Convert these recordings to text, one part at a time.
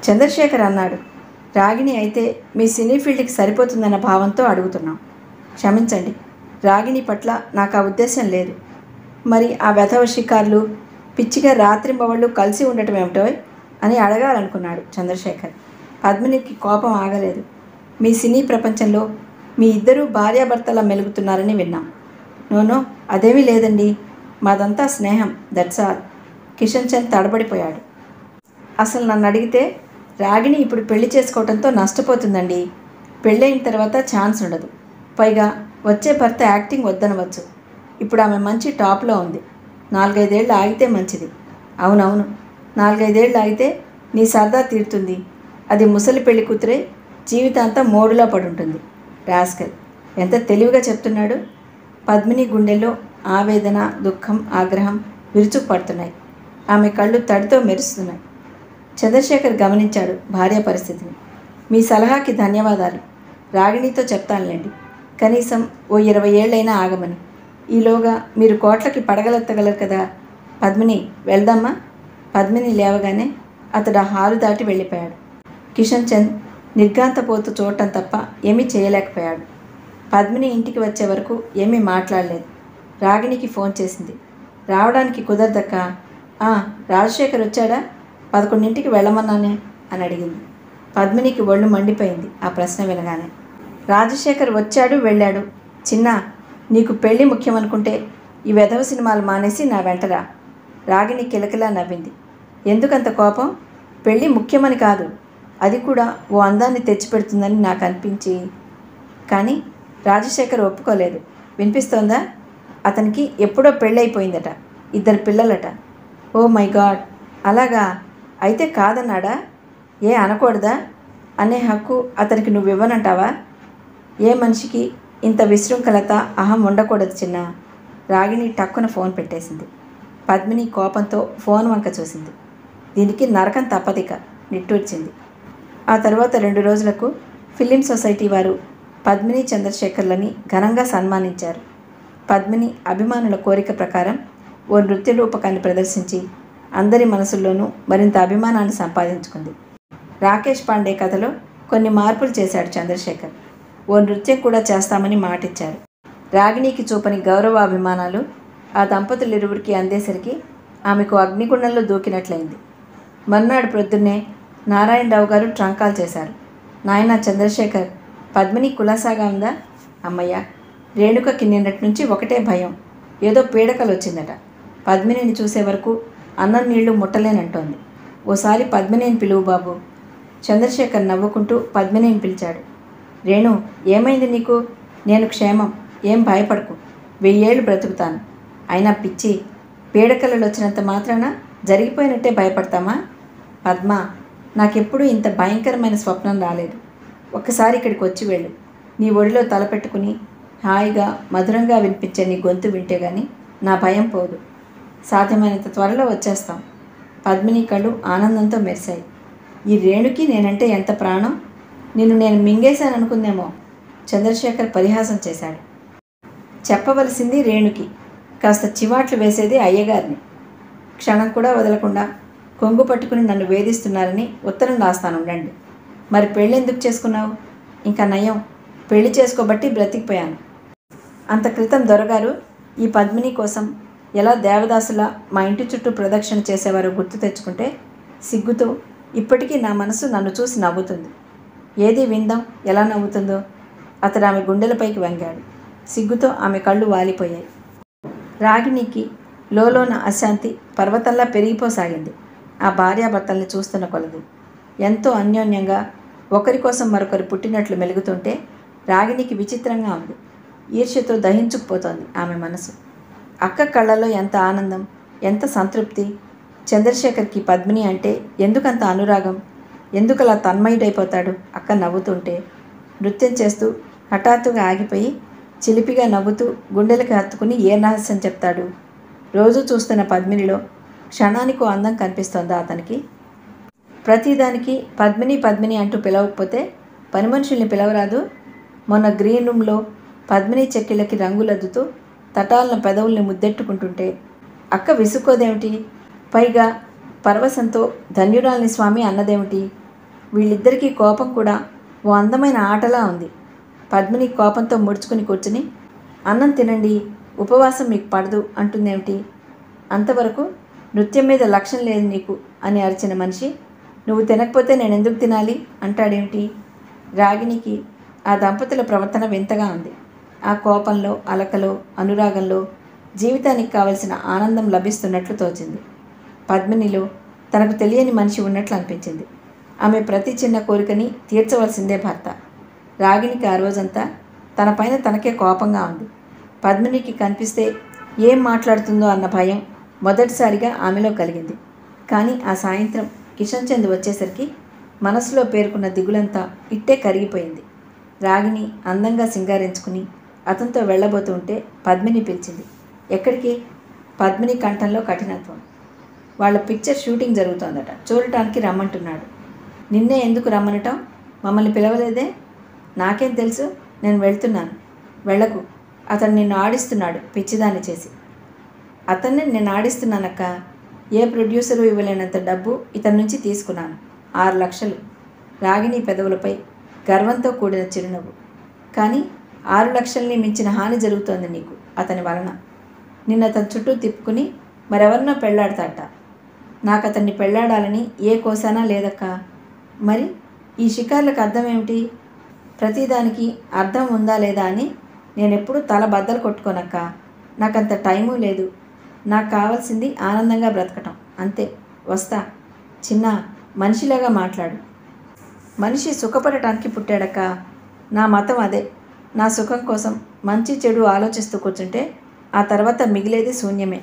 చంద్రశేఖర్ అన్నాడు రాగిణి అయితే మీ సినీ ఫీల్డ్కి సరిపోతుందన్న భావంతో అడుగుతున్నాం క్షమించండి రాగిణి పట్ల నాకు ఆ ఉద్దేశం లేదు మరి ఆ వెధవ షికారులు పిచ్చిగా రాత్రింబవళ్ళు కలిసి ఉండటం ఏమిటో అని అడగాలనుకున్నాడు చంద్రశేఖర్ పద్మినికి కోపం ఆగలేదు మీ సినీ ప్రపంచంలో మీ ఇద్దరూ భార్యాభర్తలా మెలుగుతున్నారని విన్నాం నోనో అదేమీ లేదండి మాదంతా స్నేహం దట్స్ ఆల్ కిషన్ చంద్ తడబడిపోయాడు అసలు నన్ను అడిగితే రాగిణి ఇప్పుడు పెళ్లి చేసుకోవడంతో నష్టపోతుందండి పెళ్ళైన తర్వాత ఛాన్స్ ఉండదు పైగా వచ్చే భర్త యాక్టింగ్ వద్దనవచ్చు ఇప్పుడు ఆమె మంచి టాప్లో ఉంది నాలుగైదేళ్ళు ఆగితే మంచిది అవునవును నాలుగైదేళ్ళు ఆగితే నీ సరదా తీరుతుంది అది ముసలి పెళ్లి కూతురే జీవితాంతం మోడులో పడుంటుంది రాస్కల్ ఎంత తెలివిగా చెప్తున్నాడు పద్మిని గుండెల్లో ఆవేదన దుఃఖం ఆగ్రహం విరుచుకుపడుతున్నాయి ఆమె కళ్ళు తడితో మెరుస్తున్నాయి చంద్రశేఖర్ గమనించాడు భార్య పరిస్థితిని మీ సలహాకి ధన్యవాదాలు రాగిణితో చెప్తానులేండి కనీసం ఓ ఇరవై ఏళ్ళైనా ఆగమని ఈలోగా మీరు కోట్లకి పడగలెత్తగలరు కదా పద్మిని వెళ్దామా పద్మిని లేవగానే అతడు ఆ హాలు దాటి వెళ్ళిపోయాడు కిషన్ చంద్ నిర్గాంతపోతూ చూడటం తప్ప ఏమీ చేయలేకపోయాడు పద్మిని ఇంటికి వచ్చే వరకు ఏమీ మాట్లాడలేదు రాగిణికి ఫోన్ చేసింది రావడానికి కుదరదక్క "ఆ, రాజశేఖర్ వచ్చాడా పదకొండింటికి వెళ్ళమన్నానే అని అడిగింది పద్మినికి ఒళ్ళు మండిపోయింది ఆ ప్రశ్న వినగానే రాజశేఖర్ వచ్చాడు వెళ్ళాడు చిన్న నీకు పెళ్ళి ముఖ్యమనుకుంటే ఈ వెధవ సినిమాలు మానేసి నా వెంటరా రాగిణి కిలకిలా నవ్వింది ఎందుకంత కోపం పెళ్ళి ముఖ్యమని కాదు అది కూడా ఓ అందాన్ని తెచ్చిపెడుతుందని నాకు అనిపించి కానీ రాజశేఖర్ ఒప్పుకోలేదు వినిపిస్తోందా అతనికి ఎప్పుడో పెళ్ళైపోయిందట ఇద్దరు పిల్లలట ఓ మై గాడ్ అలాగా అయితే కాదన్నాడా ఏ అనకూడదా అనే హక్కు అతనికి నువ్వు ఇవ్వనంటావా ఏ మనిషికి ఇంత విశృంఖలత అహం ఉండకూడదు చిన్న రాగిణి టక్కున ఫోన్ పెట్టేసింది పద్మిని కోపంతో ఫోన్ వంక చూసింది దీనికి నరకం తప్పదిక నిట్టూర్చింది ఆ తర్వాత రెండు రోజులకు ఫిలిం సొసైటీ వారు పద్మిని చంద్రశేఖర్లని ఘనంగా సన్మానించారు పద్మిని అభిమానుల కోరిక ప్రకారం ఓ నృత్య రూపకాన్ని ప్రదర్శించి అందరి మనసుల్లోనూ మరింత అభిమానాన్ని సంపాదించుకుంది రాకేష్ పాండే కథలో కొన్ని మార్పులు చేశాడు చంద్రశేఖర్ ఓ నృత్యం కూడా చేస్తామని మాటిచ్చారు రాగిణికి చూపని గౌరవాభిమానాలు ఆ దంపతులిరువురికి అందేసరికి ఆమెకు అగ్నిగుండంలో దూకినట్లయింది మర్నాడు ప్రొద్దున్నే నారాయణరావు గారు ట్రంకాల్ చేశారు నాయన చంద్రశేఖర్ పద్మిని కులాసాగా ఉందా అమ్మయ్య రేణుకకి నిన్నటి నుంచి ఒకటే భయం ఏదో పీడకలు వచ్చిందట పద్మినిని చూసే వరకు అన్నం నీళ్లు ముట్టలేనంటోంది ఓసారి పద్మినిని పిలువు బాబు చంద్రశేఖర్ నవ్వుకుంటూ పద్మినిని పిలిచాడు రేణు ఏమైంది నీకు నేను క్షేమం ఏం భయపడకు వెయ్యేళ్ళు బ్రతుకుతాను అయినా పిచ్చి పీడకలలు వచ్చినంత మాత్రాన జరిగిపోయినట్టే భయపడతామా పద్మ నాకెప్పుడూ ఇంత భయంకరమైన స్వప్నం రాలేదు ఒక్కసారి ఇక్కడికి వచ్చి వెళ్ళు నీ ఒడిలో తలపెట్టుకుని హాయిగా మధురంగా వినిపించే నీ గొంతు వింటే గాని నా భయం పోదు సాధ్యమైనంత త్వరలో వచ్చేస్తాం పద్మిని కళ్ళు ఆనందంతో మెరిశాయి ఈ రేణుకి నేనంటే ఎంత ప్రాణం నిన్ను నేను మింగేశాను అనుకుందేమో చంద్రశేఖర్ పరిహాసం చేశాడు చెప్పవలసింది రేణుకి కాస్త చివాట్లు వేసేది అయ్యగారిని క్షణం కూడా వదలకుండా కొంగు పట్టుకుని నన్ను వేధిస్తున్నారని ఉత్తరం రాస్తాను ఉండండి మరి పెళ్ళి ఎందుకు చేసుకున్నావు ఇంకా నయం పెళ్లి చేసుకోబట్టి బ్రతికిపోయాను అంత క్రితం దొరగారు ఈ పద్మిని కోసం ఎలా దేవదాసులా మా ఇంటి చుట్టూ ప్రదక్షిణ చేసేవారో గుర్తు తెచ్చుకుంటే సిగ్గుతో ఇప్పటికీ నా మనసు నన్ను చూసి నవ్వుతుంది ఏది విందాం ఎలా నవ్వుతుందో అతడు ఆమె గుండెలపైకి వంగాడు సిగ్గుతో ఆమె కళ్ళు వాలిపోయాయి రాగిణికి లోలోన అశాంతి పర్వతంలా పెరిగిపోసాగింది ఆ భార్యాభర్తల్ని చూస్తున్న కొలది ఎంతో అన్యోన్యంగా ఒకరి కోసం మరొకరు పుట్టినట్లు మెలుగుతుంటే రాగిణికి విచిత్రంగా ఉంది ఈర్ష్యతో దహించుకుపోతోంది ఆమె మనసు అక్క కళ్ళలో ఎంత ఆనందం ఎంత సంతృప్తి చంద్రశేఖర్కి పద్మిని అంటే ఎందుకంత అనురాగం ఎందుకలా తన్మయుడైపోతాడు అక్క నవ్వుతుంటే నృత్యం చేస్తూ హఠాత్తుగా ఆగిపోయి చిలిపిగా నవ్వుతూ గుండెలకు హత్తుకుని ఏ రహస్యం చెప్తాడు రోజు చూస్తున్న పద్మినిలో క్షణానికో అందం కనిపిస్తోందా అతనికి ప్రతిదానికి పద్మిని పద్మిని అంటూ పిలవకపోతే పని మనుషుల్ని పిలవరాదు మొన్న గ్రీన్ రూమ్లో పద్మిని చెక్కిళ్ళకి రంగులద్దుతూ తటాలను పెదవుల్ని ముద్దెట్టుకుంటుంటే అక్క విసుక్కోదేమిటి పైగా పరవశంతో ధన్యురాల్ని స్వామి అన్నదేమిటి వీళ్ళిద్దరికీ కోపం కూడా ఓ అందమైన ఆటలా ఉంది పద్మిని కోపంతో ముడుచుకుని కూర్చుని అన్నం తినండి ఉపవాసం మీకు పడదు అంటుందేమిటి అంతవరకు నృత్యం మీద లక్ష్యం లేదు నీకు అని అరిచిన మనిషి నువ్వు తినకపోతే నేను ఎందుకు తినాలి అంటాడేమిటి రాగినికి ఆ దంపతుల ప్రవర్తన వింతగా ఉంది ఆ కోపంలో అలకలో అనురాగంలో జీవితానికి కావలసిన ఆనందం లభిస్తున్నట్లు తోచింది పద్మినిలో తనకు తెలియని మనిషి ఉన్నట్లు అనిపించింది ఆమె ప్రతి చిన్న కోరికని తీర్చవలసిందే భర్త రాగినికి ఆ రోజంతా తన పైన తనకే కోపంగా ఉంది పద్మినికి కనిపిస్తే ఏం మాట్లాడుతుందో అన్న భయం మొదటిసారిగా ఆమెలో కలిగింది కానీ ఆ సాయంత్రం కిషన్ చంద్ వచ్చేసరికి మనసులో పేర్కొన్న దిగులంతా ఇట్టే కరిగిపోయింది రాగిని అందంగా సింగారించుకుని అతనితో వెళ్ళబోతుంటే పద్మిని పిలిచింది ఎక్కడికి పద్మిని కంఠంలో కఠినత్వం వాళ్ళ పిక్చర్ షూటింగ్ జరుగుతోందట చూడటానికి రమ్మంటున్నాడు నిన్నే ఎందుకు రమ్మనటం మమ్మల్ని పిలవలేదే నాకేం తెలుసు నేను వెళ్తున్నాను వెళ్ళకు అతను నిన్ను ఆడిస్తున్నాడు పిచ్చిదాన్ని చేసి అతన్ని నేను ఆడిస్తున్నానక్క ఏ ప్రొడ్యూసరు ఇవ్వలేనంత డబ్బు ఇతని నుంచి తీసుకున్నాను ఆరు లక్షలు రాగిణి పెదవులపై గర్వంతో కూడిన చిరునవ్వు కానీ ఆరు లక్షల్ని మించిన హాని జరుగుతోంది నీకు అతని వలన నిన్న అతని చుట్టూ తిప్పుకుని మరెవరినో పెళ్ళాడతాట నాకు అతన్ని పెళ్ళాడాలని ఏ కోసానా లేదక్క మరి ఈ షికార్లకు అర్థం ఏమిటి ప్రతిదానికి అర్థం ఉందా లేదా అని నేను ఎప్పుడూ తల బద్దలు కొట్టుకోనక్క నాకంత టైము లేదు నాకు కావాల్సింది ఆనందంగా బ్రతకటం అంతే వస్తా చిన్న మనిషిలాగా మాట్లాడు మనిషి సుఖపడటానికి పుట్టాడక్క నా మతం అదే నా సుఖం కోసం మంచి చెడు ఆలోచిస్తూ కూర్చుంటే ఆ తర్వాత మిగిలేది శూన్యమే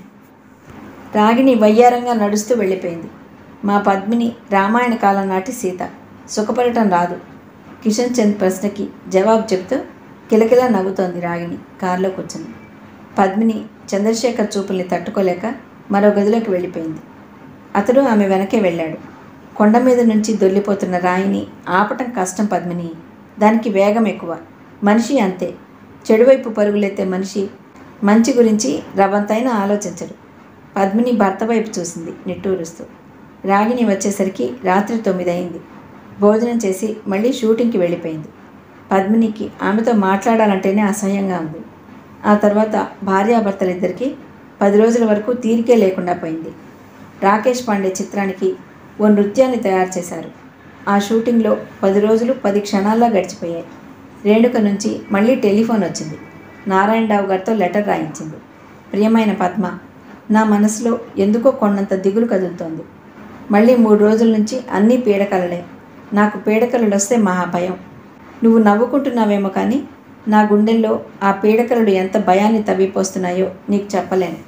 రాగిణి వయ్యారంగా నడుస్తూ వెళ్ళిపోయింది మా పద్మిని రామాయణ కాలం నాటి సీత సుఖపడటం రాదు కిషన్ చంద్ ప్రశ్నకి జవాబు చెప్తూ కిలకిలా నవ్వుతోంది రాగిణి కారులో కూర్చుని పద్మిని చంద్రశేఖర్ చూపుల్ని తట్టుకోలేక మరో గదిలోకి వెళ్ళిపోయింది అతడు ఆమె వెనకే వెళ్ళాడు కొండ మీద నుంచి దొల్లిపోతున్న రాయిని ఆపటం కష్టం పద్మిని దానికి వేగం ఎక్కువ మనిషి అంతే చెడువైపు పరుగులెత్తే మనిషి మంచి గురించి రవ్వంతైనా ఆలోచించడు పద్మిని భర్త వైపు చూసింది నిట్టూరుస్తూ రాగిణి వచ్చేసరికి రాత్రి తొమ్మిది అయింది భోజనం చేసి మళ్ళీ షూటింగ్కి వెళ్ళిపోయింది పద్మినికి ఆమెతో మాట్లాడాలంటేనే అసహ్యంగా ఉంది ఆ తర్వాత భార్యాభర్తలిద్దరికీ పది రోజుల వరకు తీరికే లేకుండా పోయింది రాకేష్ పాండే చిత్రానికి ఓ నృత్యాన్ని తయారు చేశారు ఆ షూటింగ్లో పది రోజులు పది క్షణాల్లో గడిచిపోయాయి రేణుక నుంచి మళ్ళీ టెలిఫోన్ వచ్చింది నారాయణరావు గారితో లెటర్ రాయించింది ప్రియమైన పద్మ నా మనసులో ఎందుకో కొన్నంత దిగులు కదులుతోంది మళ్ళీ మూడు రోజుల నుంచి అన్నీ పీడకలలే నాకు పీడకలలు వస్తే మహా భయం నువ్వు నవ్వుకుంటున్నావేమో కానీ నా గుండెల్లో ఆ పీడకలలు ఎంత భయాన్ని తవ్విపోస్తున్నాయో నీకు చెప్పలేను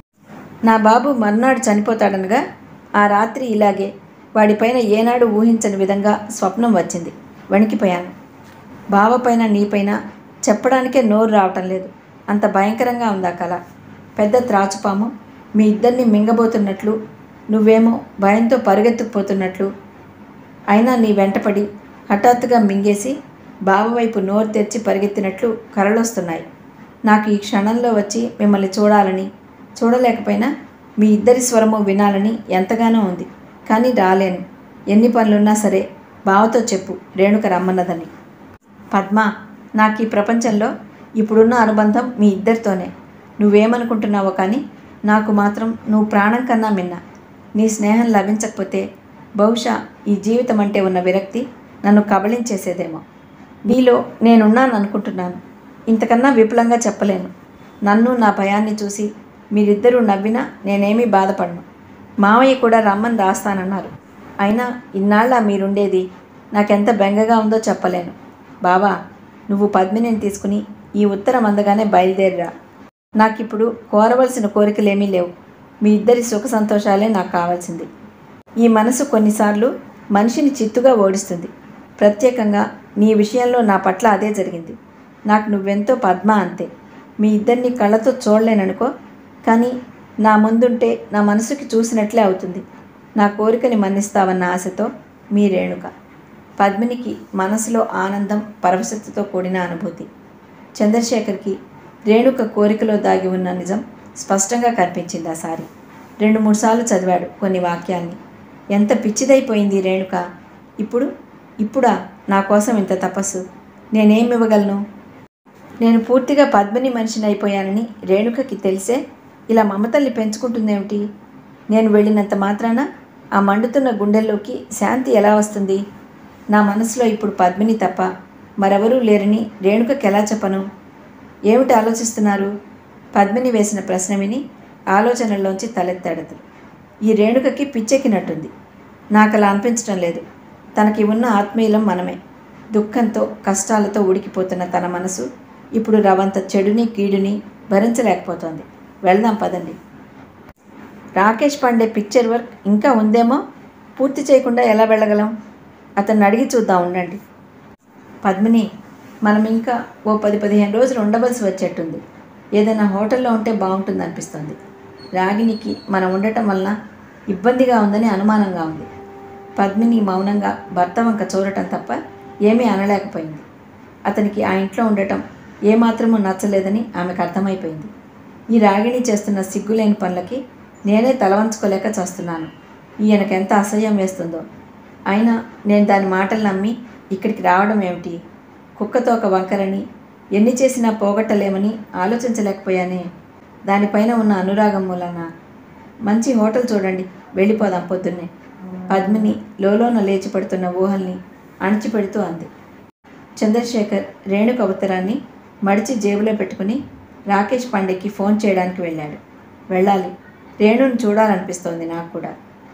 నా బాబు మర్నాడు చనిపోతాడనగా ఆ రాత్రి ఇలాగే వాడిపైన ఏనాడు ఊహించని విధంగా స్వప్నం వచ్చింది వణికిపోయాను బావపైన నీపైన చెప్పడానికే నోరు రావటం లేదు అంత భయంకరంగా ఉంది ఆ కళ పెద్ద త్రాచుపాము మీ ఇద్దరిని మింగబోతున్నట్లు నువ్వేమో భయంతో పరిగెత్తుకుపోతున్నట్లు అయినా నీ వెంటపడి హఠాత్తుగా మింగేసి బావ వైపు నోరు తెరిచి పరిగెత్తినట్లు కలలొస్తున్నాయి నాకు ఈ క్షణంలో వచ్చి మిమ్మల్ని చూడాలని చూడలేకపోయినా మీ ఇద్దరి స్వరము వినాలని ఎంతగానో ఉంది కానీ రాలేను ఎన్ని పనులున్నా సరే బావతో చెప్పు రేణుక రమ్మన్నదని పద్మ నాకు ఈ ప్రపంచంలో ఇప్పుడున్న అనుబంధం మీ ఇద్దరితోనే నువ్వేమనుకుంటున్నావో కానీ నాకు మాత్రం నువ్వు ప్రాణం కన్నా మిన్న నీ స్నేహం లభించకపోతే బహుశా ఈ జీవితం అంటే ఉన్న విరక్తి నన్ను కబళించేసేదేమో నీలో నేనున్నాను అనుకుంటున్నాను ఇంతకన్నా విపులంగా చెప్పలేను నన్ను నా భయాన్ని చూసి మీరిద్దరూ నవ్వినా నేనేమీ బాధపడను మావయ్య కూడా రమ్మని రాస్తానన్నారు అయినా ఇన్నాళ్ళ మీరుండేది నాకెంత బెంగగా ఉందో చెప్పలేను బావా నువ్వు పద్మినిని తీసుకుని ఈ ఉత్తరం అందగానే బయలుదేరిరా నాకిప్పుడు కోరవలసిన కోరికలేమీ లేవు మీ ఇద్దరి సుఖ సంతోషాలే నాకు కావాల్సింది ఈ మనసు కొన్నిసార్లు మనిషిని చిత్తుగా ఓడిస్తుంది ప్రత్యేకంగా నీ విషయంలో నా పట్ల అదే జరిగింది నాకు నువ్వెంతో పద్మ అంతే మీ ఇద్దరిని కళ్ళతో చూడలేననుకో కానీ నా ముందుంటే నా మనసుకి చూసినట్లే అవుతుంది నా కోరికని మన్నిస్తావన్న ఆశతో మీ రేణుక పద్మినికి మనసులో ఆనందం పరవశతతో కూడిన అనుభూతి చంద్రశేఖర్కి రేణుక కోరికలో దాగి ఉన్న నిజం స్పష్టంగా కనిపించింది ఆ సారి రెండు మూడు సార్లు చదివాడు కొన్ని వాక్యాల్ని ఎంత పిచ్చిదైపోయింది రేణుక ఇప్పుడు ఇప్పుడా నా కోసం ఇంత తపస్సు నేనేం ఇవ్వగలను నేను పూర్తిగా పద్మిని మనిషిని అయిపోయానని రేణుకకి తెలిసే ఇలా మమతల్ని పెంచుకుంటుందేమిటి నేను వెళ్ళినంత మాత్రాన ఆ మండుతున్న గుండెల్లోకి శాంతి ఎలా వస్తుంది నా మనసులో ఇప్పుడు పద్మిని తప్ప మరెవరూ లేరని రేణుకకి ఎలా చెప్పను ఏమిటి ఆలోచిస్తున్నారు పద్మిని వేసిన ప్రశ్న విని ఆలోచనల్లోంచి తలెత్తాడు అతను. ఈ రేణుకకి పిచ్చెక్కినట్టుంది నాకు అలా అనిపించడం లేదు తనకి ఉన్న ఆత్మీయులం మనమే దుఃఖంతో కష్టాలతో ఉడికిపోతున్న తన మనసు ఇప్పుడు రవంత చెడుని కీడుని భరించలేకపోతోంది వెళ్దాం పదండి రాకేష్ పాండే పిక్చర్ వర్క్ ఇంకా ఉందేమో పూర్తి చేయకుండా ఎలా వెళ్ళగలం అతన్ని అడిగి చూద్దాం ఉండండి పద్మిని మనం ఇంకా ఓ పది పదిహేను రోజులు ఉండవలసి వచ్చేట్టుంది ఏదైనా హోటల్లో ఉంటే బాగుంటుంది అనిపిస్తుంది రాగినికి మనం ఉండటం వలన ఇబ్బందిగా ఉందని అనుమానంగా ఉంది పద్మిని మౌనంగా భర్త వంక చూడటం తప్ప ఏమీ అనలేకపోయింది అతనికి ఆ ఇంట్లో ఉండటం ఏమాత్రమూ నచ్చలేదని ఆమెకు అర్థమైపోయింది ఈ రాగిణి చేస్తున్న సిగ్గులేని పనులకి నేనే తలవంచుకోలేక చేస్తున్నాను ఈయనకు ఎంత అసహ్యం వేస్తుందో అయినా నేను దాని మాటలు నమ్మి ఇక్కడికి రావడం ఏమిటి కుక్కతో ఒక వంకరని ఎన్ని చేసినా పోగొట్టలేమని ఆలోచించలేకపోయానే దానిపైన ఉన్న అనురాగం మూలన మంచి హోటల్ చూడండి వెళ్ళిపోదాం పొద్దున్నే పద్మిని లోలోన లేచి పడుతున్న ఊహల్ని అణిచిపెడుతూ అంది చంద్రశేఖర్ రేణుక ఉత్తరాన్ని మడిచి జేబులో పెట్టుకుని రాకేష్ పాండేకి ఫోన్ చేయడానికి వెళ్ళాడు వెళ్ళాలి రేణుని చూడాలనిపిస్తోంది నాకు కూడా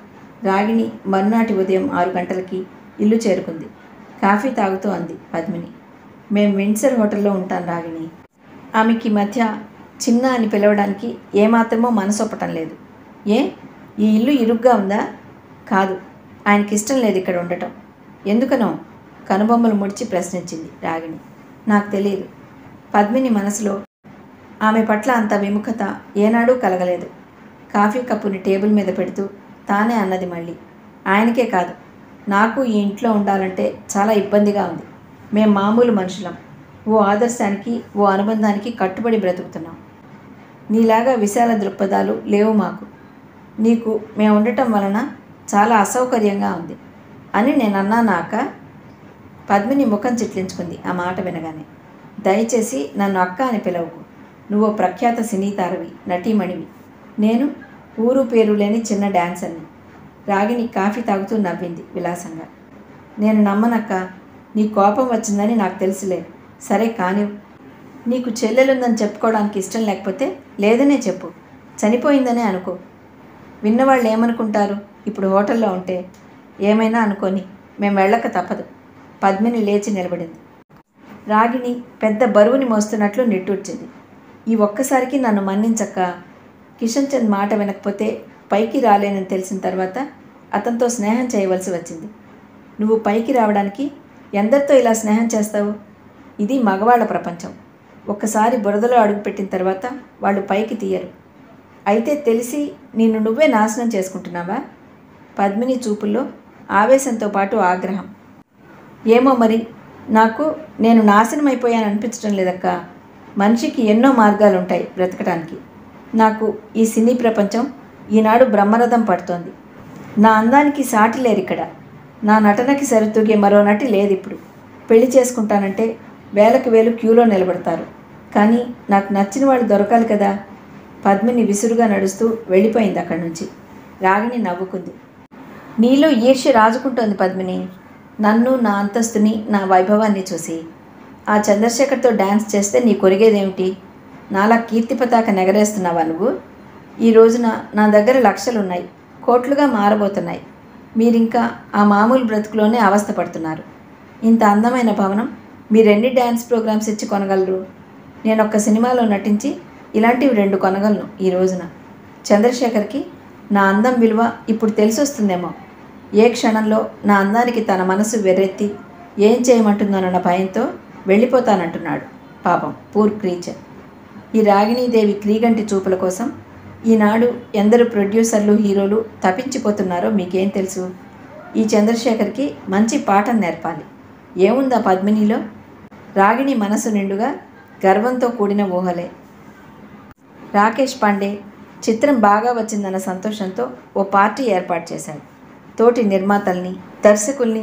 రాగిణి మర్నాటి ఉదయం ఆరు గంటలకి ఇల్లు చేరుకుంది కాఫీ తాగుతూ అంది పద్మిని మేం విన్సర్ హోటల్లో ఉంటాం రాగిణి ఆమెకి ఈ మధ్య చిన్న అని పిలవడానికి ఏమాత్రమో మనసొప్పటం లేదు ఏ ఈ ఇల్లు ఇరుగ్గా ఉందా కాదు ఆయనకి ఇష్టం లేదు ఇక్కడ ఉండటం ఎందుకనో కనుబొమ్మలు ముడిచి ప్రశ్నించింది రాగిణి నాకు తెలియదు పద్మిని మనసులో ఆమె పట్ల అంత విముఖత ఏనాడూ కలగలేదు కాఫీ కప్పుని టేబుల్ మీద పెడుతూ తానే అన్నది మళ్ళీ ఆయనకే కాదు నాకు ఈ ఇంట్లో ఉండాలంటే చాలా ఇబ్బందిగా ఉంది మేం మామూలు మనుషులం ఓ ఆదర్శానికి ఓ అనుబంధానికి కట్టుబడి బ్రతుకుతున్నాం నీలాగా విశాల దృక్పథాలు లేవు మాకు నీకు మేము ఉండటం వలన చాలా అసౌకర్యంగా ఉంది అని నేను అన్నానాక పద్మిని ముఖం చిట్లించుకుంది ఆ మాట వినగానే దయచేసి నన్ను అక్క అని పిలవకు నువ్వు ప్రఖ్యాత సినీ తారవి నటీమణివి నేను ఊరు పేరు లేని చిన్న డాన్సర్ని రాగిని కాఫీ తాగుతూ నవ్వింది విలాసంగా నేను నమ్మనక్క నీ కోపం వచ్చిందని నాకు తెలుసులే సరే కానివ్ నీకు చెల్లెలుందని చెప్పుకోవడానికి ఇష్టం లేకపోతే లేదనే చెప్పు చనిపోయిందనే అనుకో విన్నవాళ్ళు ఏమనుకుంటారు ఇప్పుడు హోటల్లో ఉంటే ఏమైనా అనుకోని మేము వెళ్ళక తప్పదు పద్మిని లేచి నిలబడింది రాగిణి పెద్ద బరువుని మోస్తున్నట్లు నిట్టూర్చింది ఈ ఒక్కసారికి నన్ను మన్నించక్క కిషన్ చంద్ మాట వినకపోతే పైకి రాలేనని తెలిసిన తర్వాత అతనితో స్నేహం చేయవలసి వచ్చింది నువ్వు పైకి రావడానికి ఎందరితో ఇలా స్నేహం చేస్తావు ఇది మగవాళ్ళ ప్రపంచం ఒక్కసారి బురదలో అడుగుపెట్టిన తర్వాత వాళ్ళు పైకి తీయరు అయితే తెలిసి నిన్ను నువ్వే నాశనం చేసుకుంటున్నావా పద్మిని చూపుల్లో ఆవేశంతో పాటు ఆగ్రహం ఏమో మరి నాకు నేను నాశనం అయిపోయాను అనిపించడం లేదక్క మనిషికి ఎన్నో మార్గాలు ఉంటాయి బ్రతకడానికి నాకు ఈ సినీ ప్రపంచం ఈనాడు బ్రహ్మరథం పడుతోంది నా అందానికి సాటి లేరు ఇక్కడ నా నటనకి సరితూగే మరో నటి లేదు ఇప్పుడు పెళ్లి చేసుకుంటానంటే వేలకు వేలు క్యూలో నిలబడతారు కానీ నాకు నచ్చిన వాళ్ళు దొరకాలి కదా పద్మిని విసురుగా నడుస్తూ వెళ్ళిపోయింది అక్కడి నుంచి రాగిణి నవ్వుకుంది నీలో ఈర్ష్య రాజుకుంటోంది పద్మిని నన్ను నా అంతస్తుని నా వైభవాన్ని చూసి ఆ చంద్రశేఖర్తో డ్యాన్స్ చేస్తే నీ కొరిగేదేమిటి నాలా కీర్తి పతాక నెగరేస్తున్నావా నువ్వు ఈ రోజున నా దగ్గర లక్షలున్నాయి కోట్లుగా మారబోతున్నాయి మీరింకా ఆ మామూలు బ్రతుకులోనే అవస్థపడుతున్నారు ఇంత అందమైన భవనం మీరెన్ని డ్యాన్స్ ప్రోగ్రామ్స్ ఇచ్చి కొనగలరు నేను ఒక్క సినిమాలో నటించి ఇలాంటివి రెండు కొనగలను ఈ రోజున చంద్రశేఖర్కి నా అందం విలువ ఇప్పుడు తెలిసొస్తుందేమో ఏ క్షణంలో నా అందానికి తన మనసు వెర్రెత్తి ఏం చేయమంటుందోనన్న భయంతో వెళ్ళిపోతానంటున్నాడు పాపం పూర్ క్రీచర్ ఈ రాగిణీదేవి క్రీగంటి చూపుల కోసం ఈనాడు ఎందరు ప్రొడ్యూసర్లు హీరోలు తప్పించిపోతున్నారో మీకేం తెలుసు ఈ చంద్రశేఖర్కి మంచి పాఠం నేర్పాలి ఏముందా పద్మినిలో రాగిణి మనసు నిండుగా గర్వంతో కూడిన ఊహలే రాకేష్ పాండే చిత్రం బాగా వచ్చిందన్న సంతోషంతో ఓ పార్టీ ఏర్పాటు చేశాడు తోటి నిర్మాతల్ని దర్శకుల్ని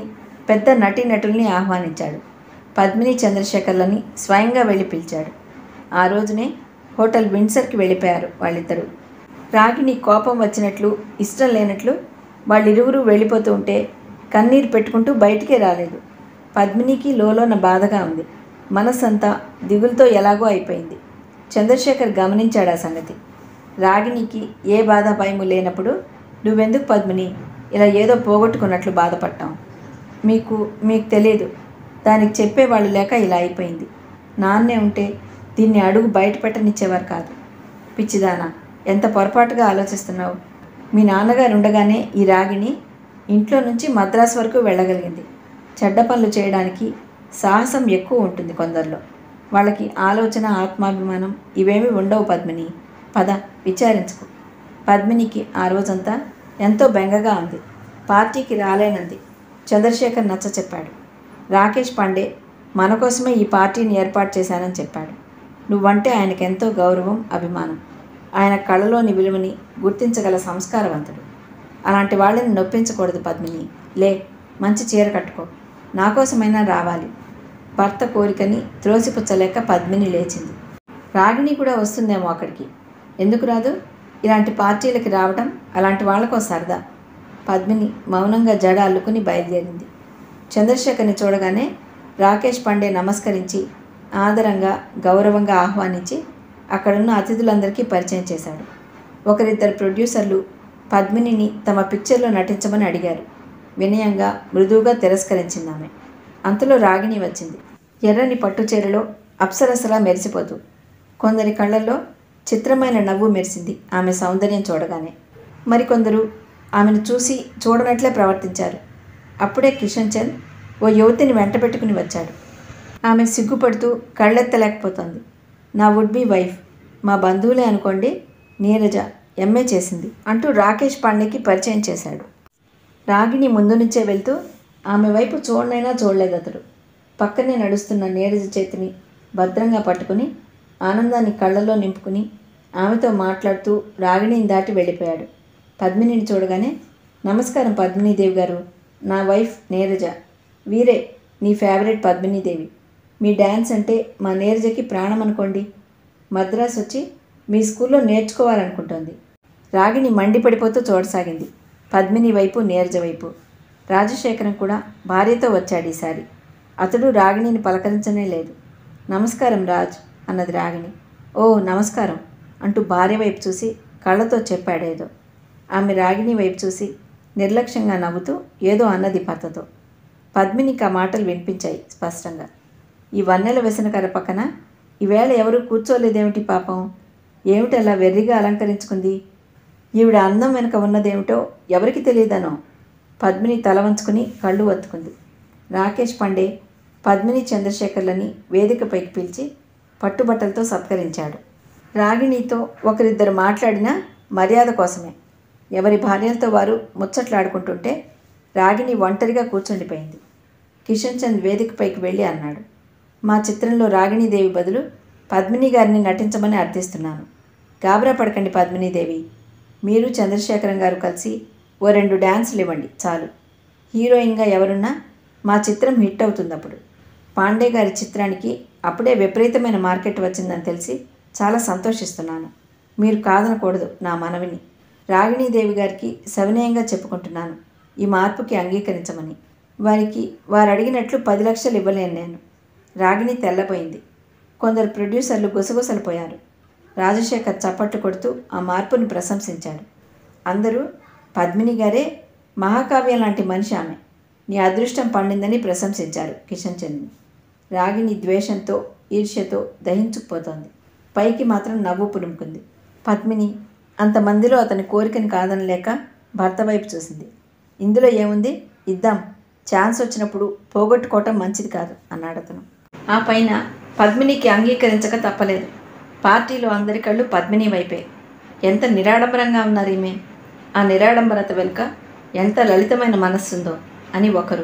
పెద్ద నటీనటుల్ని ఆహ్వానించాడు పద్మిని చంద్రశేఖర్లని స్వయంగా వెళ్ళి పిలిచాడు ఆ రోజునే హోటల్ విన్సర్కి వెళ్ళిపోయారు వాళ్ళిద్దరూ రాగిని కోపం వచ్చినట్లు ఇష్టం లేనట్లు వాళ్ళిరువురు వెళ్ళిపోతూ ఉంటే కన్నీరు పెట్టుకుంటూ బయటికే రాలేదు పద్మినికి లోలోన బాధగా ఉంది మనస్సంతా దిగులతో ఎలాగో అయిపోయింది చంద్రశేఖర్ గమనించాడు ఆ సంగతి రాగినికి ఏ బాధ భయము లేనప్పుడు నువ్వెందుకు పద్మిని ఇలా ఏదో పోగొట్టుకున్నట్లు బాధపడ్డాం మీకు మీకు తెలియదు దానికి చెప్పేవాళ్ళు లేక ఇలా అయిపోయింది నాన్నే ఉంటే దీన్ని అడుగు బయట పెట్టనిచ్చేవారు కాదు పిచ్చిదానా ఎంత పొరపాటుగా ఆలోచిస్తున్నావు మీ నాన్నగారు ఉండగానే ఈ రాగిని ఇంట్లో నుంచి మద్రాసు వరకు వెళ్ళగలిగింది చెడ్డ పనులు చేయడానికి సాహసం ఎక్కువ ఉంటుంది కొందరిలో వాళ్ళకి ఆలోచన ఆత్మాభిమానం ఇవేమీ ఉండవు పద్మిని పద విచారించుకో పద్మినికి ఆ రోజంతా ఎంతో బెంగగా ఉంది పార్టీకి రాలేనంది చంద్రశేఖర్ నచ్చ చెప్పాడు రాకేష్ పాండే మన కోసమే ఈ పార్టీని ఏర్పాటు చేశానని చెప్పాడు నువ్వంటే ఆయనకు ఎంతో గౌరవం అభిమానం ఆయన కళలోని విలువని గుర్తించగల సంస్కారవంతుడు అలాంటి వాళ్ళని నొప్పించకూడదు పద్మిని లే మంచి చీర కట్టుకో నా కోసమైనా రావాలి భర్త కోరికని త్రోసిపుచ్చలేక పద్మిని లేచింది రాగిణి కూడా వస్తుందేమో అక్కడికి ఎందుకు రాదు ఇలాంటి పార్టీలకి రావడం అలాంటి వాళ్ళకో సరదా పద్మిని మౌనంగా జడ అల్లుకుని బయలుదేరింది చంద్రశేఖర్ని చూడగానే రాకేష్ పాండే నమస్కరించి ఆదరంగా గౌరవంగా ఆహ్వానించి అక్కడున్న అతిథులందరికీ పరిచయం చేశాడు ఒకరిద్దరు ప్రొడ్యూసర్లు పద్మినిని తమ పిక్చర్లో నటించమని అడిగారు వినయంగా మృదువుగా తిరస్కరించింది ఆమె అంతలో రాగిణి వచ్చింది ఎర్రని పట్టుచీరలో అప్సరసలా మెరిసిపోతూ కొందరి కళ్ళల్లో చిత్రమైన నవ్వు మెరిసింది ఆమె సౌందర్యం చూడగానే మరికొందరు ఆమెను చూసి చూడనట్లే ప్రవర్తించారు అప్పుడే కిషన్ చంద్ ఓ యువతిని వెంట పెట్టుకుని వచ్చాడు ఆమె సిగ్గుపడుతూ కళ్ళెత్తలేకపోతోంది నా వుడ్ బి వైఫ్ మా బంధువులే అనుకోండి నీరజ ఎంఏ చేసింది అంటూ రాకేష్ పాండేకి పరిచయం చేశాడు రాగిణి ముందు నుంచే వెళ్తూ ఆమె వైపు చూడనైనా చూడలేదు అతడు పక్కనే నడుస్తున్న నీరజ చేతిని భద్రంగా పట్టుకుని ఆనందాన్ని కళ్ళలో నింపుకుని ఆమెతో మాట్లాడుతూ రాగిణిని దాటి వెళ్ళిపోయాడు పద్మినిని చూడగానే నమస్కారం పద్మినీదేవి గారు నా వైఫ్ నీరజ వీరే నీ ఫేవరెట్ పద్మినీదేవి మీ డ్యాన్స్ అంటే మా నీరజకి ప్రాణం అనుకోండి మద్రాసు వచ్చి మీ స్కూల్లో నేర్చుకోవాలనుకుంటోంది రాగిణి మండిపడిపోతూ చూడసాగింది పద్మిని వైపు నీరజ వైపు రాజశేఖరం కూడా భార్యతో వచ్చాడు ఈసారి అతడు రాగిణిని పలకరించనే లేదు నమస్కారం రాజ్ అన్నది రాగిణి ఓ నమస్కారం అంటూ భార్య వైపు చూసి కళ్ళతో చెప్పాడేదో ఆమె రాగిణి వైపు చూసి నిర్లక్ష్యంగా నవ్వుతూ ఏదో అన్నది భర్తతో పద్మినికి ఆ మాటలు వినిపించాయి స్పష్టంగా ఈ వన్నెల వ్యసనకర పక్కన ఈవేళ ఎవరూ కూర్చోలేదేమిటి పాపం ఏమిటి అలా వెర్రిగా అలంకరించుకుంది ఈవిడ అందం వెనుక ఉన్నదేమిటో ఎవరికి తెలియదనో పద్మిని తల వంచుకుని కళ్ళు వత్తుకుంది రాకేష్ పండే పద్మిని చంద్రశేఖర్లని వేదికపైకి పిలిచి పట్టుబట్టలతో సత్కరించాడు రాగిణితో ఒకరిద్దరు మాట్లాడినా మర్యాద కోసమే ఎవరి భార్యలతో వారు ముచ్చట్లాడుకుంటుంటే రాగిణి ఒంటరిగా కూర్చుండిపోయింది కిషన్ చంద్ వేదికపైకి వెళ్ళి అన్నాడు మా చిత్రంలో రాగిణీదేవి బదులు పద్మిని గారిని నటించమని అర్థిస్తున్నాను గాబరా పడకండి పద్మినీదేవి మీరు చంద్రశేఖరం గారు కలిసి ఓ రెండు డ్యాన్సులు ఇవ్వండి చాలు హీరోయిన్గా ఎవరున్నా మా చిత్రం హిట్ అవుతుంది అప్పుడు పాండే గారి చిత్రానికి అప్పుడే విపరీతమైన మార్కెట్ వచ్చిందని తెలిసి చాలా సంతోషిస్తున్నాను మీరు కాదనకూడదు నా మనవిని రాగిణీదేవి గారికి సవినయంగా చెప్పుకుంటున్నాను ఈ మార్పుకి అంగీకరించమని వారికి వారు అడిగినట్లు పది లక్షలు ఇవ్వలేను నేను రాగిణి తెల్లపోయింది కొందరు ప్రొడ్యూసర్లు గుసగుసలు పోయారు రాజశేఖర్ చప్పట్లు కొడుతూ ఆ మార్పుని ప్రశంసించాడు అందరూ పద్మిని గారే మహాకావ్యం లాంటి మనిషి ఆమె నీ అదృష్టం పండిందని ప్రశంసించారు కిషన్ చంద్ని రాగిణి ద్వేషంతో ఈర్ష్యతో దహించుకుపోతోంది పైకి మాత్రం నవ్వు పులుముకుంది పద్మిని అంతమందిలో అతని కోరికని కాదనలేక భర్త వైపు చూసింది ఇందులో ఏముంది ఇద్దాం ఛాన్స్ వచ్చినప్పుడు పోగొట్టుకోవటం మంచిది కాదు అన్నాడు అతను ఆ పైన పద్మినికి అంగీకరించక తప్పలేదు పార్టీలో అందరి కళ్ళు పద్మిని వైపే ఎంత నిరాడంబరంగా ఉన్నారు ఈమె ఆ నిరాడంబరత వెనుక ఎంత లలితమైన మనస్సుందో అని ఒకరు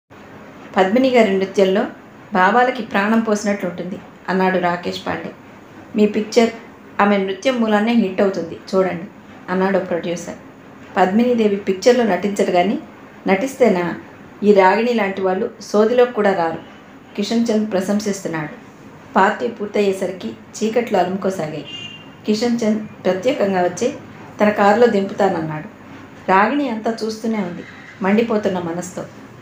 పద్మిని గారి నృత్యంలో భావాలకి ప్రాణం పోసినట్లు ఉంటుంది అన్నాడు రాకేష్ పాండే మీ పిక్చర్ ఆమె నృత్యం మూలానే హిట్ అవుతుంది చూడండి అన్నాడు ప్రొడ్యూసర్ పద్మినీదేవి పిక్చర్లో నటించరు కానీ నటిస్తేనా ఈ రాగిణి లాంటి వాళ్ళు సోదిలోకి కూడా రారు కిషన్ చంద్ ప్రశంసిస్తున్నాడు పార్టీ పూర్తయ్యేసరికి చీకట్లు అలుముకోసాగాయి కిషన్ చంద్ ప్రత్యేకంగా వచ్చి తన కారులో దింపుతానన్నాడు రాగిణి అంతా చూస్తూనే ఉంది మండిపోతున్న మనసుతో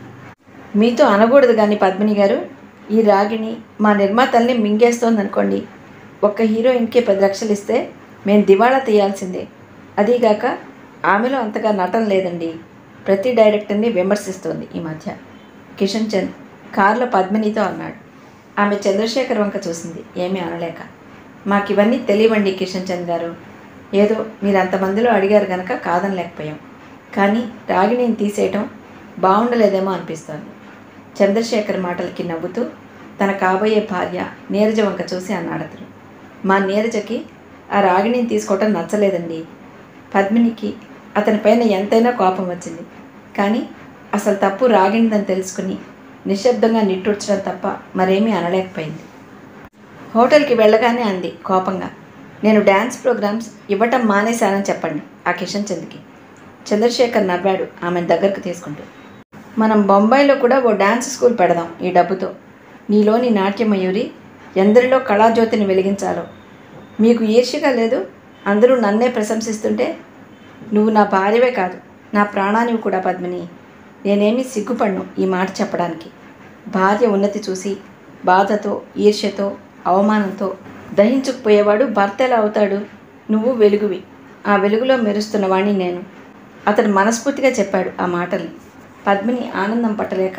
మీతో అనకూడదు కానీ పద్మిని గారు ఈ రాగిణి మా నిర్మాతల్ని మింగేస్తోంది అనుకోండి ఒక్క హీరోయిన్కే పది లక్షలు ఇస్తే మేము దివాళా తీయాల్సిందే అదీగాక ఆమెలో అంతగా నటన లేదండి ప్రతి డైరెక్టర్ని విమర్శిస్తోంది ఈ మధ్య కిషన్ చంద్ కారులో పద్మినితో అన్నాడు ఆమె చంద్రశేఖర్ వంక చూసింది ఏమీ అనలేక మాకు ఇవన్నీ తెలియవండి కిషన్ చంద్ గారు ఏదో మీరు అంతమందిలో అడిగారు గనక కాదనలేకపోయాం కానీ రాగిణిని తీసేయటం బాగుండలేదేమో అనిపిస్తోంది చంద్రశేఖర్ మాటలకి నవ్వుతూ తన కాబోయే భార్య నీరజ వంక చూసి అన్నాడు అతను మా నీరజకి ఆ రాగిణిని తీసుకోవటం నచ్చలేదండి పద్మినికి అతనిపైన ఎంతైనా కోపం వచ్చింది కానీ అసలు తప్పు రాగిణిదని తెలుసుకుని నిశ్శబ్దంగా నిట్టూర్చడం తప్ప మరేమీ అనలేకపోయింది హోటల్కి వెళ్ళగానే అంది కోపంగా నేను డ్యాన్స్ ప్రోగ్రామ్స్ ఇవ్వటం మానేశానని చెప్పండి ఆ కిషన్ చంద్కి చంద్రశేఖర్ నవ్వాడు ఆమెను దగ్గరకు తీసుకుంటూ మనం బొంబాయిలో కూడా ఓ డ్యాన్స్ స్కూల్ పెడదాం ఈ డబ్బుతో నీలోని నాట్యమయూరి ఎందరిలో కళాజ్యోతిని వెలిగించాలో మీకు ఈర్ష్యగా లేదు అందరూ నన్నే ప్రశంసిస్తుంటే నువ్వు నా భార్యవే కాదు నా ప్రాణానివి కూడా పద్మిని నేనేమీ సిగ్గుపడ్ను ఈ మాట చెప్పడానికి భార్య ఉన్నతి చూసి బాధతో ఈర్ష్యతో అవమానంతో దహించుకుపోయేవాడు భర్త ఎలా అవుతాడు నువ్వు వెలుగువి ఆ వెలుగులో మెరుస్తున్న వాణ్ణి నేను అతను మనస్ఫూర్తిగా చెప్పాడు ఆ మాటల్ని పద్మిని ఆనందం పట్టలేక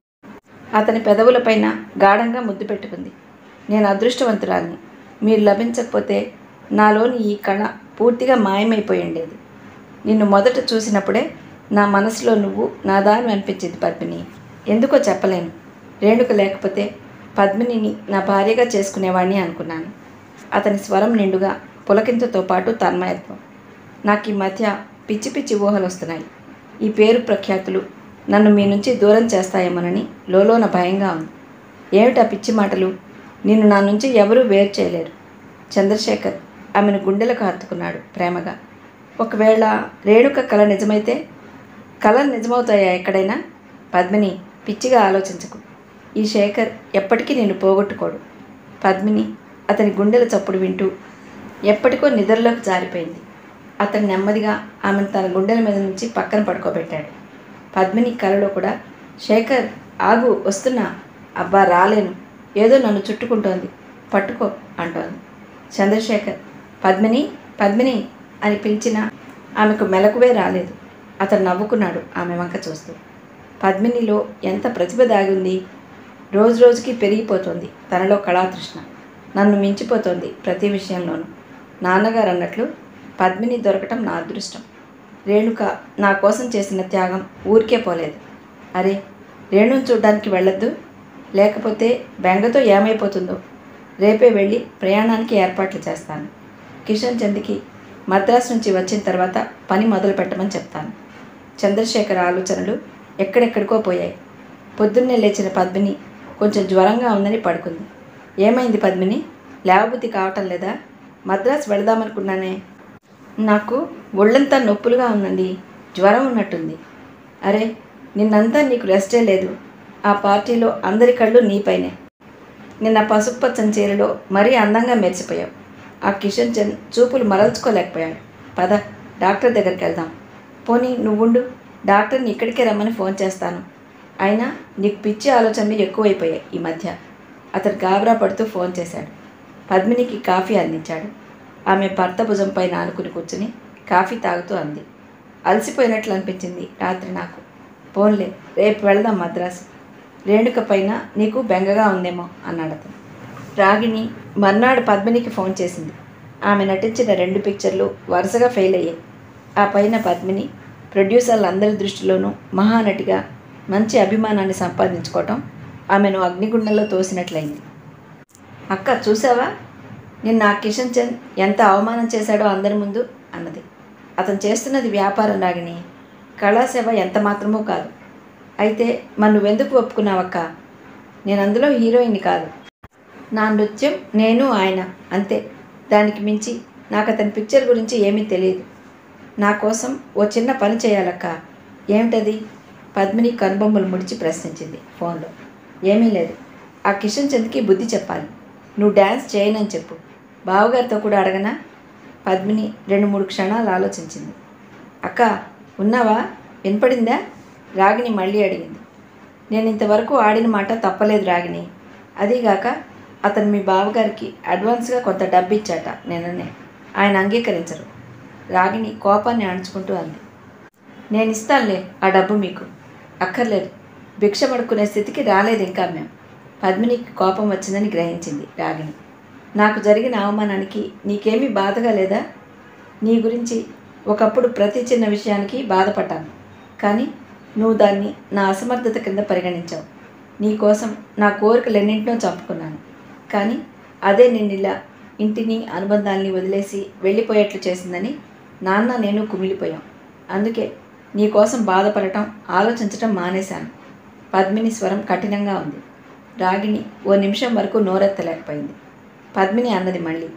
అతని పెదవులపైన గాఢంగా ముద్దు పెట్టుకుంది నేను అదృష్టవంతురాల్ని మీరు లభించకపోతే నాలోని ఈ కళ పూర్తిగా మాయమైపోయి ఉండేది నిన్ను మొదట చూసినప్పుడే నా మనసులో నువ్వు నా దాని అనిపించింది పద్మిని ఎందుకో చెప్పలేను రేణుక లేకపోతే పద్మినిని నా భార్యగా చేసుకునేవాడిని అనుకున్నాను అతని స్వరం నిండుగా పులకింతతో పాటు తన్మయత్వం నాకు ఈ మధ్య పిచ్చి పిచ్చి ఊహలు వస్తున్నాయి ఈ పేరు ప్రఖ్యాతులు నన్ను మీ నుంచి దూరం చేస్తాయేమోనని లోలోన భయంగా ఉంది ఏమిటా పిచ్చి మాటలు నిన్ను నా నుంచి ఎవరూ వేరు చేయలేరు చంద్రశేఖర్ ఆమెను గుండెలకు హత్తుకున్నాడు ప్రేమగా ఒకవేళ రేణుక కళ నిజమైతే కళలు నిజమవుతాయా ఎక్కడైనా పద్మిని పిచ్చిగా ఆలోచించకు ఈ శేఖర్ ఎప్పటికీ నేను పోగొట్టుకోడు పద్మిని అతని గుండెల చప్పుడు వింటూ ఎప్పటికో నిద్రలోకి జారిపోయింది అతను నెమ్మదిగా ఆమెను తన గుండెల మీద నుంచి పక్కన పడుకోబెట్టాడు పద్మిని కలలో కూడా శేఖర్ ఆగు వస్తున్నా అబ్బా రాలేను ఏదో నన్ను చుట్టుకుంటోంది పట్టుకో అంటోంది చంద్రశేఖర్ పద్మిని పద్మిని అని పిలిచినా ఆమెకు మెలకువే రాలేదు అతను నవ్వుకున్నాడు ఆమె వంక చూస్తూ పద్మినిలో ఎంత ప్రతిభ దాగింది రోజు రోజుకి పెరిగిపోతోంది తనలో కళాతృష్ణ నన్ను మించిపోతోంది ప్రతి విషయంలోనూ నాన్నగారు అన్నట్లు పద్మిని దొరకటం నా అదృష్టం రేణుక నా కోసం చేసిన త్యాగం ఊరికే పోలేదు అరే రేణుని చూడ్డానికి వెళ్ళొద్దు లేకపోతే బెంగతో ఏమైపోతుందో రేపే వెళ్ళి ప్రయాణానికి ఏర్పాట్లు చేస్తాను కిషన్ చంద్కి మద్రాసు నుంచి వచ్చిన తర్వాత పని మొదలు పెట్టమని చెప్తాను చంద్రశేఖర్ ఆలోచనలు ఎక్కడెక్కడికో పోయాయి పొద్దున్నే లేచిన పద్మిని కొంచెం జ్వరంగా ఉందని పడుకుంది ఏమైంది పద్మిని లేవబుద్ధి కావటం లేదా మద్రాసు వెళదామనుకున్నానే నాకు ఒళ్ళంతా నొప్పులుగా ఉందండి జ్వరం ఉన్నట్టుంది అరే నిన్నంతా నీకు రెస్టే లేదు ఆ పార్టీలో అందరి కళ్ళు నీపైనే నిన్న పసుపు పచ్చని చీరలో మరీ అందంగా మెరిసిపోయావు ఆ కిషన్ చంద్ చూపులు మరల్చుకోలేకపోయాడు పద డాక్టర్ దగ్గరికి వెళ్దాం పోనీ నువ్వుండు డాక్టర్ని ఇక్కడికే రమ్మని ఫోన్ చేస్తాను అయినా నీకు పిచ్చి ఆలోచనలు ఎక్కువైపోయాయి ఈ మధ్య అతడు గాబరా పడుతూ ఫోన్ చేశాడు పద్మినికి కాఫీ అందించాడు ఆమె భర్త భుజంపై నానుకుని కూర్చుని కాఫీ తాగుతూ అంది అలసిపోయినట్లు అనిపించింది రాత్రి నాకు పోన్లే రేపు వెళ్దాం మద్రాసు రేణుక పైన నీకు బెంగగా ఉందేమో అన్నాడు అతను రాగిణి మర్నాడు పద్మినికి ఫోన్ చేసింది ఆమె నటించిన రెండు పిక్చర్లు వరుసగా ఫెయిల్ అయ్యాయి ఆ పైన పద్మిని ప్రొడ్యూసర్లందరి దృష్టిలోనూ మహానటిగా మంచి అభిమానాన్ని సంపాదించుకోవటం ఆమెను అగ్నిగుండంలో తోసినట్లయింది అక్క చూసావా నిన్న ఆ కిషన్ చంద్ ఎంత అవమానం చేశాడో అందరి ముందు అన్నది అతను చేస్తున్నది వ్యాపారం రాగిణి కళాసేవ ఎంత మాత్రమూ కాదు అయితే మరి నువ్వెందుకు ఒప్పుకున్నావక్క నేను అందులో హీరోయిన్ని కాదు నా నృత్యం నేను ఆయన అంతే దానికి మించి నాకు అతని పిక్చర్ గురించి ఏమీ తెలియదు నా కోసం ఓ చిన్న పని చేయాలక్క ఏమిటది పద్మిని కనుబొమ్మలు ముడిచి ప్రశ్నించింది ఫోన్లో ఏమీ లేదు ఆ కిషన్ చంద్కి బుద్ధి చెప్పాలి నువ్వు డ్యాన్స్ చేయనని చెప్పు బావగారితో కూడా అడగనా పద్మిని రెండు మూడు క్షణాలు ఆలోచించింది అక్క ఉన్నావా వినపడిందా రాగిని మళ్ళీ అడిగింది నేను ఇంతవరకు ఆడిన మాట తప్పలేదు రాగిని అదీగాక అతను మీ బావగారికి అడ్వాన్స్గా కొంత డబ్బు ఇచ్చాట నిన్ననే ఆయన అంగీకరించరు రాగిని కోపాన్ని అణుచుకుంటూ అంది నేను ఇస్తానులే ఆ డబ్బు మీకు అక్కర్లేదు భిక్ష పడుకునే స్థితికి రాలేదు ఇంకా మేము పద్మినికి కోపం వచ్చిందని గ్రహించింది రాగిని నాకు జరిగిన అవమానానికి నీకేమీ బాధగా లేదా నీ గురించి ఒకప్పుడు ప్రతి చిన్న విషయానికి బాధపడ్డాను కానీ నువ్వు దాన్ని నా అసమర్థత కింద పరిగణించావు నీ కోసం నా కోరికలన్నింటినో చంపుకున్నాను కానీ అదే నిన్ను ఇలా ఇంటిని అనుబంధాల్ని వదిలేసి వెళ్ళిపోయేట్లు చేసిందని నాన్న నేను కుమిలిపోయాం అందుకే నీ కోసం బాధపడటం ఆలోచించటం మానేశాను పద్మిని స్వరం కఠినంగా ఉంది రాగిణి ఓ నిమిషం వరకు నోరెత్తలేకపోయింది పద్మిని అన్నది మళ్ళీ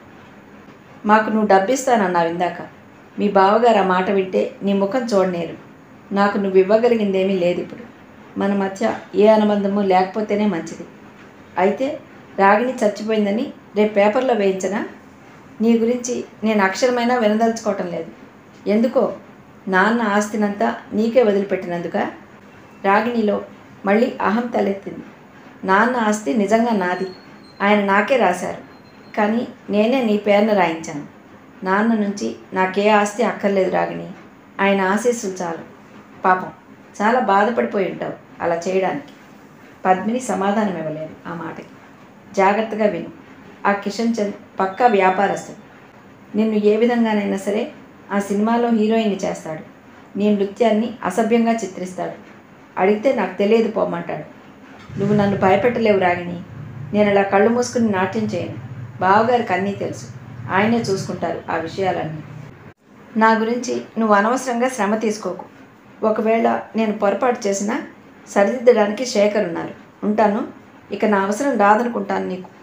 మాకు నువ్వు డబ్బిస్తానన్నావు ఇందాక మీ బావగారు ఆ మాట వింటే నీ ముఖం చూడనేరు నాకు నువ్వు ఇవ్వగలిగిందేమీ లేదు ఇప్పుడు మన మధ్య ఏ అనుబంధము లేకపోతేనే మంచిది అయితే రాగిణి చచ్చిపోయిందని రేపు పేపర్లో వేయించనా నీ గురించి నేను అక్షరమైనా వినదలుచుకోవటం లేదు ఎందుకో నాన్న ఆస్తినంతా నీకే వదిలిపెట్టినందుక రాగిణిలో మళ్ళీ అహం తలెత్తింది నాన్న ఆస్తి నిజంగా నాది ఆయన నాకే రాశారు కానీ నేనే నీ పేరున రాయించాను నాన్న నుంచి నాకే ఆస్తి అక్కర్లేదు రాగిణి ఆయన ఆశీస్సులు చాలు పాపం చాలా బాధపడిపోయి ఉంటావు అలా చేయడానికి పద్మిని సమాధానం ఇవ్వలేదు ఆ మాటకి జాగ్రత్తగా విను ఆ కిషన్ చంద్ పక్కా వ్యాపారస్తుడు నిన్ను ఏ విధంగానైనా సరే ఆ సినిమాలో హీరోయిన్ చేస్తాడు నీ నృత్యాన్ని అసభ్యంగా చిత్రిస్తాడు అడిగితే నాకు తెలియదు పోమంటాడు నువ్వు నన్ను భయపెట్టలేవు రాగిణి నేను అలా కళ్ళు మూసుకుని నాట్యం చేయను బావగారికి అన్నీ తెలుసు ఆయనే చూసుకుంటారు ఆ విషయాలన్నీ నా గురించి నువ్వు అనవసరంగా శ్రమ తీసుకోకు ఒకవేళ నేను పొరపాటు చేసినా సరిదిద్దడానికి శేఖర్ ఉన్నారు ఉంటాను ఇక నా అవసరం రాదనుకుంటాను నీకు